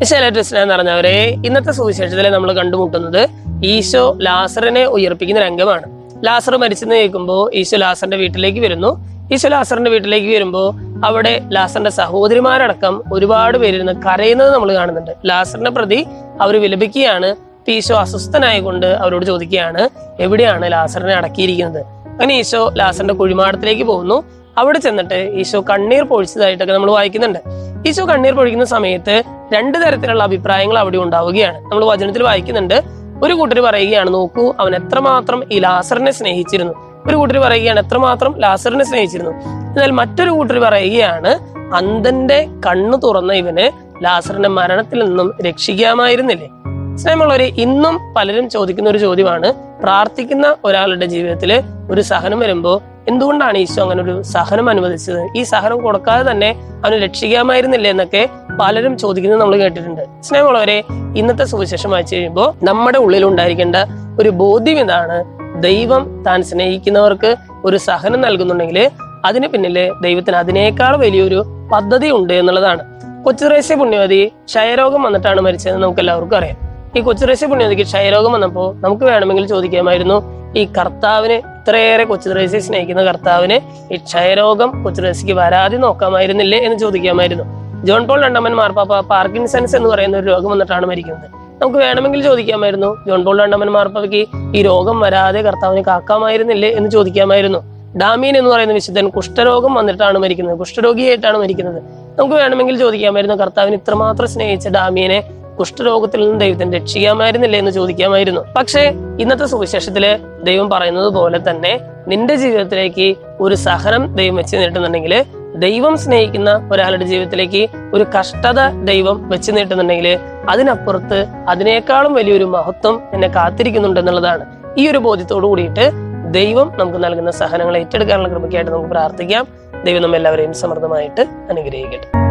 വിശാലട്രിസ്ന എന്ന് പറഞ്ഞവരെ ഇന്നത്തെ സുവിശേഷത്തിലെ നമ്മൾ കണ്ടുമുട്ടുന്നത് ഈശോ ലാസറിനെ ഉയർപ്പിക്കുന്ന രംഗമാണ് ലാസർ മരിച്ചെന്ന് കേൾക്കുമ്പോൾ ഈശോ ലാസറിന്റെ വീട്ടിലേക്ക് വരുന്നു ഈശോ ലാസറിന്റെ വീട്ടിലേക്ക് വരുമ്പോൾ അവിടെ ലാസറിന്റെ സഹോദരിമാരടക്കം ഒരുപാട് പേരിരുന്ന് കരയുന്നത് നമ്മൾ കാണുന്നുണ്ട് ലാസറിനെ പ്രതി അവർ വിലപിക്കുകയാണ് ഇപ്പൊ ഈശോ അസ്വസ്ഥനായകൊണ്ട് അവരോട് ചോദിക്കുകയാണ് എവിടെയാണ് ലാസറിനെ അടക്കിയിരിക്കുന്നത് അങ്ങനെ ഈശോ ലാസറിന്റെ കുഴിമാടത്തിലേക്ക് പോകുന്നു അവിടെ ചെന്നിട്ട് ഈശോ കണ്ണീർ പൊഴിച്ചതായിട്ടൊക്കെ നമ്മൾ വായിക്കുന്നുണ്ട് ഈശോ കണ്ണീർ പൊഴിക്കുന്ന സമയത്ത് രണ്ട് തരത്തിലുള്ള അഭിപ്രായങ്ങൾ അവിടെ ഉണ്ടാവുകയാണ് നമ്മൾ വചനത്തിൽ വായിക്കുന്നുണ്ട് ഒരു കൂട്ടർ പറയുകയാണ് നോക്കൂ അവൻ എത്രമാത്രം ഈ ലാസറിനെ സ്നേഹിച്ചിരുന്നു ഒരു കൂട്ടർ പറയുകയാണ് എത്രമാത്രം ലാസറിനെ സ്നേഹിച്ചിരുന്നു എന്നാൽ മറ്റൊരു കൂട്ടർ പറയുകയാണ് അന്ധന്റെ കണ്ണു തുറന്ന ഇവന് ലാസറിന്റെ മരണത്തിൽ നിന്നും രക്ഷിക്കാമായിരുന്നില്ലേ സ്നേഹമുള്ളവരെ ഇന്നും പലരും ചോദിക്കുന്ന ഒരു ചോദ്യമാണ് പ്രാർത്ഥിക്കുന്ന ഒരാളുടെ ജീവിതത്തിൽ ഒരു സഹനം വരുമ്പോൾ എന്തുകൊണ്ടാണ് ഈശോ അങ്ങനെ ഒരു സഹനം അനുവദിച്ചത് ഈ സഹനം കൊടുക്കാതെ തന്നെ അവന് രക്ഷിക്കാമായിരുന്നില്ലേ എന്നൊക്കെ പലരും ചോദിക്കുന്നത് നമ്മൾ കേട്ടിട്ടുണ്ട് സ്നേഹമുള്ളവരെ ഇന്നത്തെ സുവിശേഷം വായിച്ചു കഴിയുമ്പോൾ നമ്മുടെ ഉള്ളിൽ ഉണ്ടായിരിക്കേണ്ട ഒരു ബോധ്യം ഇതാണ് ദൈവം താൻ സ്നേഹിക്കുന്നവർക്ക് ഒരു സഹനം നൽകുന്നുണ്ടെങ്കിൽ അതിന് പിന്നില് ദൈവത്തിന് അതിനേക്കാൾ വലിയൊരു പദ്ധതി ഉണ്ട് എന്നുള്ളതാണ് കൊച്ചുറേസ്യ പുണ്യവതി ക്ഷയരോഗം വന്നിട്ടാണ് മരിച്ചതെന്ന് നമുക്ക് എല്ലാവർക്കും അറിയാം ഈ കൊച്ചുറേസ്യ പുണ്യവതിക്ക് ക്ഷയരോഗം വന്നപ്പോൾ നമുക്ക് വേണമെങ്കിൽ ചോദിക്കാമായിരുന്നു ഈ കർത്താവിന് ഇത്രയേറെ കൊച്ചുറേസ്യെ സ്നേഹിക്കുന്ന കർത്താവിന് ഈ ക്ഷയരോഗം കൊച്ചുറേസ്യക്ക് വരാതെ നോക്കാമായിരുന്നില്ലേ എന്ന് ചോദിക്കാമായിരുന്നു ജോൺ പോൾ രണ്ടാമൻ മാർപ്പാപ്പ പാർക്കിൻസൺസ് എന്ന് പറയുന്ന ഒരു രോഗം വന്നിട്ടാണ് മരിക്കുന്നത് നമുക്ക് വേണമെങ്കിൽ ചോദിക്കാമായിരുന്നു ജോൺ പോൾ രണ്ടാമൻ മാർപ്പാപ്പയ്ക്ക് ഈ രോഗം വരാതെ കർത്താവിനെ കാക്കാമായിരുന്നില്ലേ എന്ന് ചോദിക്കാമായിരുന്നു ഡാമീൻ എന്ന് പറയുന്ന വിശുദ്ധൻ കുഷ്ഠരോഗം വന്നിട്ടാണ് മരിക്കുന്നത് കുഷ്ഠരോഗിയായിട്ടാണ് മരിക്കുന്നത് നമുക്ക് വേണമെങ്കിൽ ചോദിക്കാമായിരുന്നു കർത്താവിന് ഇത്രമാത്രം സ്നേഹിച്ച ഡാമിയനെ കുഷ്ഠരോഗത്തിൽ നിന്ന് ദൈവത്തിന് രക്ഷിക്കാമായിരുന്നില്ലേ എന്ന് ചോദിക്കാമായിരുന്നു പക്ഷേ ഇന്നത്തെ സുവിശേഷത്തില് ദൈവം പറയുന്നത് പോലെ തന്നെ നിന്റെ ജീവിതത്തിലേക്ക് ഒരു സഹനം ദൈവം വെച്ച് നീട്ടുന്നുണ്ടെങ്കിൽ ദൈവം സ്നേഹിക്കുന്ന ഒരാളുടെ ജീവിതത്തിലേക്ക് ഒരു കഷ്ടത ദൈവം വെച്ച് നീട്ടുന്നുണ്ടെങ്കിൽ അതിനപ്പുറത്ത് അതിനേക്കാളും വലിയൊരു മഹത്വം എന്നെ കാത്തിരിക്കുന്നുണ്ട് എന്നുള്ളതാണ് ഈ ഒരു ബോധ്യത്തോടു കൂടിയിട്ട് ദൈവം നമുക്ക് നൽകുന്ന സഹനങ്ങൾ ഏറ്റെടുക്കാനുള്ള കൃപയ്ക്കായിട്ട് നമുക്ക് പ്രാർത്ഥിക്കാം ദൈവം നമ്മെല്ലാവരെയും സമൃദ്ധമായിട്ട് അനുഗ്രഹിക്കട്ടെ